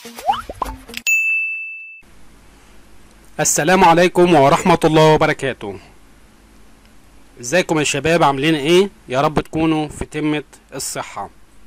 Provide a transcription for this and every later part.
السلام عليكم ورحمة الله وبركاته ازيكم يا شباب عاملين ايه يا رب تكونوا في تمة الصحة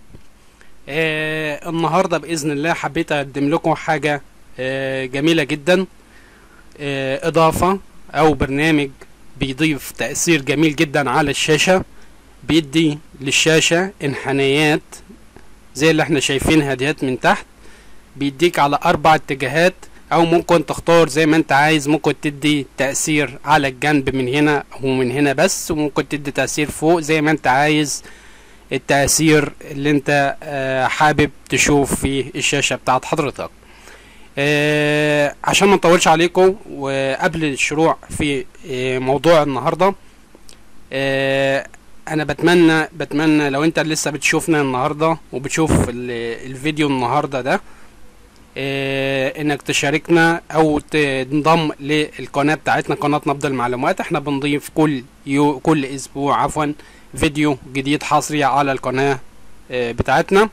آه النهاردة بإذن الله حبيت أقدم لكم حاجة آه جميلة جدا آه إضافة أو برنامج بيضيف تأثير جميل جدا على الشاشة بيدي للشاشة انحنايات زي اللي احنا شايفينها ديت من تحت بيديك على أربع اتجاهات او ممكن تختار زي ما انت عايز ممكن تدي تأثير على الجنب من هنا ومن هنا بس وممكن تدي تأثير فوق زي ما انت عايز التأثير اللي انت آه، حابب تشوف في الشاشة بتاعت حضرتك آه، عشان ما نطولش عليكم وقبل الشروع في آه، موضوع النهاردة آه، انا بتمنى بتمنى لو انت لسه بتشوفنا النهاردة وبتشوف ال- الفيديو النهاردة ده آه، انك تشاركنا او تنضم للقناه بتاعتنا قناه نبض المعلومات احنا بنضيف كل يو كل اسبوع عفوا فيديو جديد حصري على القناه آه، بتاعتنا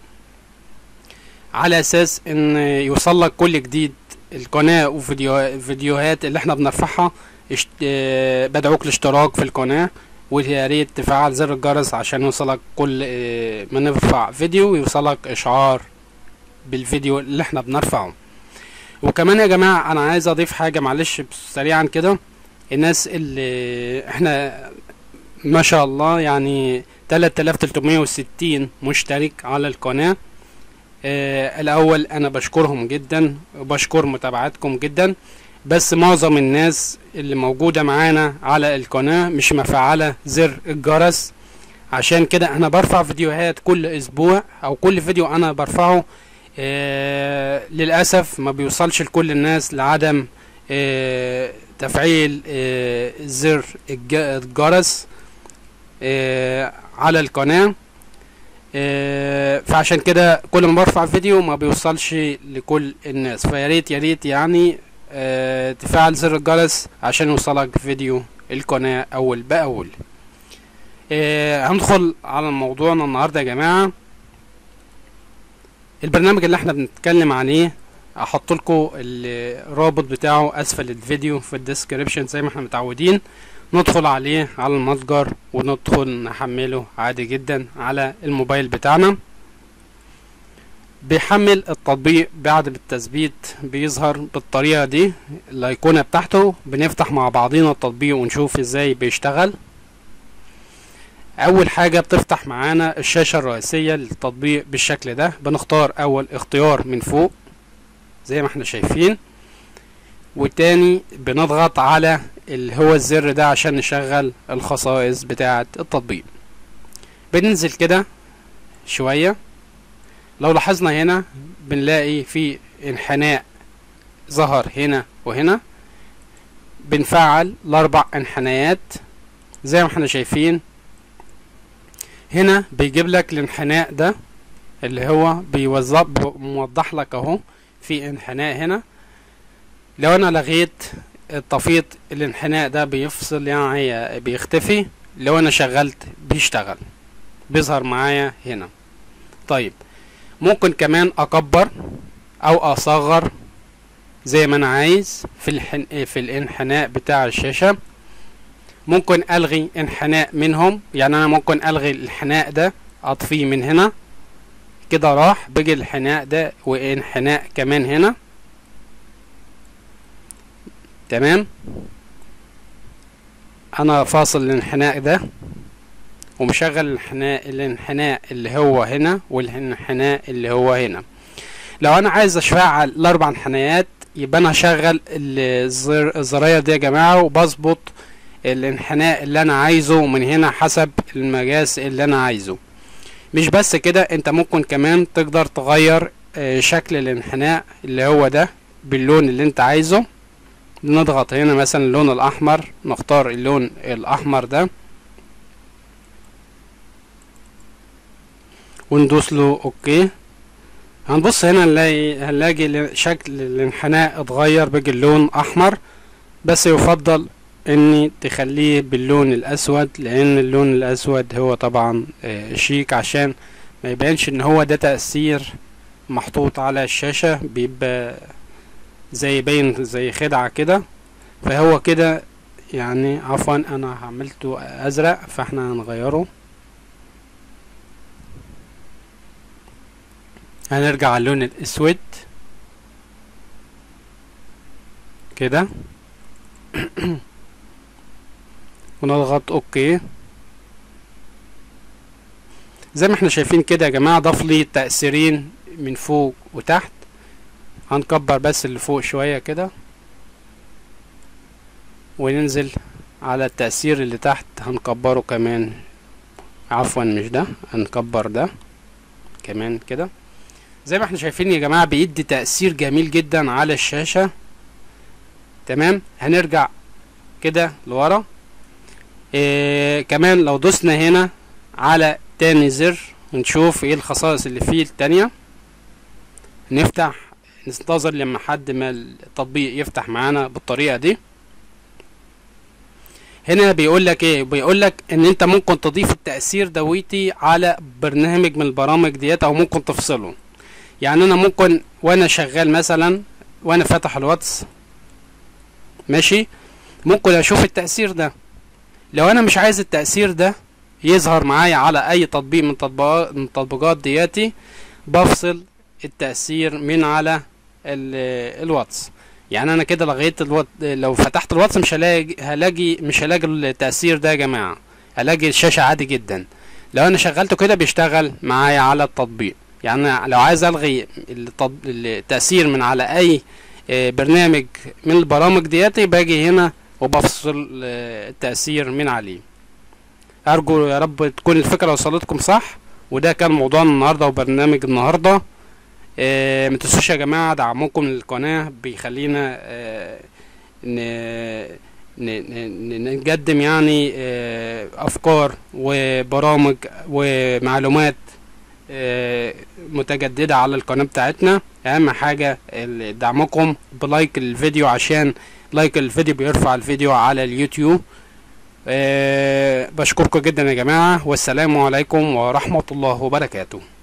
على اساس ان يوصل لك كل جديد القناه وفيديو فيديوهات اللي احنا بنرفعها اشت... آه، بدعوك الاشتراك في القناه ويا ريت تفعل زر الجرس عشان يوصلك كل آه، ما نرفع فيديو يوصلك اشعار بالفيديو اللي احنا بنرفعه وكمان يا جماعة انا عايز اضيف حاجة معلش سريعا كده الناس اللي احنا ما شاء الله يعني 3360 مشترك على القناة آه الاول انا بشكرهم جدا وبشكر متابعتكم جدا بس معظم الناس اللي موجودة معانا على القناة مش مفعلة زر الجرس عشان كده انا برفع فيديوهات كل اسبوع او كل فيديو انا برفعه آه للأسف ما بيوصلش لكل الناس لعدم آه تفعيل آه زر الج- الجرس آه على القناة آه فعشان كده كل ما برفع فيديو ما بيوصلش لكل الناس فيا ريت يا ريت يعني آه تفعل زر الجرس عشان يوصلك فيديو القناة أول بأول آه هندخل على موضوعنا النهاردة يا جماعة البرنامج اللي احنا بنتكلم عليه احط لكم الرابط بتاعه اسفل الفيديو في الديسكريبشن زي ما احنا متعودين ندخل عليه على المتجر وندخل نحمله عادي جدا على الموبايل بتاعنا بيحمل التطبيق بعد التثبيت بيظهر بالطريقة دي الايقونة بتاعته بنفتح مع بعضينا التطبيق ونشوف ازاي بيشتغل اول حاجة بتفتح معانا الشاشة الرئيسية للتطبيق بالشكل ده بنختار اول اختيار من فوق زي ما احنا شايفين والتاني بنضغط على اللي هو الزر ده عشان نشغل الخصائص بتاعة التطبيق بننزل كده شوية لو لاحظنا هنا بنلاقي في انحناء ظهر هنا وهنا بنفعل الاربع انحنايات زي ما احنا شايفين هنا بيجيب لك الانحناء ده اللي هو بيوظف موضح لك اهو في انحناء هنا لو انا لغيت طفيت الانحناء ده بيفصل يعني بيختفي لو انا شغلت بيشتغل بيظهر معايا هنا طيب ممكن كمان اكبر او اصغر زي ما انا عايز في الحن... في الانحناء بتاع الشاشة ممكن الغي انحناء منهم يعني انا ممكن الغي الانحناء ده اطفيه من هنا كده راح بيجي الانحناء ده وانحناء كمان هنا تمام انا فاصل الانحناء ده ومشغل الانحناء الانحناء اللي هو هنا والانحناء اللي هو هنا لو انا عايز اشفعل الاربع انحنايات يبقى انا هشغل الزر الزراير دي يا جماعه وبظبط الانحناء اللي انا عايزه من هنا حسب المقاس اللي انا عايزه مش بس كده انت ممكن كمان تقدر تغير آه، شكل الانحناء اللي هو ده باللون اللي انت عايزه نضغط هنا مثلا اللون الاحمر نختار اللون الاحمر ده وندوس له اوكي هنبص هنا نلاقي هنلاقي ل- شكل الانحناء اتغير بقى اللون احمر بس يفضل اني تخليه باللون الاسود لان اللون الاسود هو طبعا آه، شيك عشان ما يبانش ان هو ده تأثير محطوط على الشاشة بيبقى زي باين زي خدعة كده فهو كده يعني عفوا انا عملته ازرق فاحنا هنغيره هنرجع على اللون الاسود كده ونضغط اوكي زي ما احنا شايفين كده يا جماعة ضاف لي تأثيرين من فوق وتحت هنكبر بس اللي فوق شوية كده وننزل على التأثير اللي تحت هنكبره كمان عفوا مش ده هنكبر ده كمان كده زي ما احنا شايفين يا جماعة بيدي تأثير جميل جدا على الشاشة تمام هنرجع كده لورا إيه كمان لو دوسنا هنا على تاني زر ونشوف ايه الخصائص اللي فيه التانية نفتح ننتظر لما حد ما التطبيق يفتح معانا بالطريقة دي هنا بيقول لك ايه بيقول لك ان انت ممكن تضيف التأثير دويتي على برنامج من البرامج ديت او ممكن تفصله يعني انا ممكن وانا شغال مثلا وانا فاتح الواتس ماشي ممكن اشوف التأثير ده لو انا مش عايز التأثير ده يظهر معايا على اي تطبيق من تطبيقات من التطبيقات دياتي بفصل التأثير من على الواتس يعني انا كده لغيت الوات لو فتحت الواتس مش هلاقي هلاقي مش هلاقي التأثير ده يا جماعة هلاقي الشاشة عادي جدا لو انا شغلته كده بيشتغل معايا على التطبيق يعني لو عايز الغي التأثير من على اي برنامج من البرامج دياتي باجي هنا وبفصل التأثير من عليه ارجو يا رب تكون الفكرة وصلتكم صح وده كان موضوعنا النهاردة وبرنامج النهاردة آه ما تنسوش يا جماعة دعمكم للقناة بيخلينا آه نقدم يعني آه أفكار وبرامج ومعلومات متجددة على القناة بتاعتنا أهم حاجة دعمكم بلايك الفيديو عشان لايك الفيديو بيرفع الفيديو على اليوتيوب بشكركم جدا يا جماعة والسلام عليكم ورحمة الله وبركاته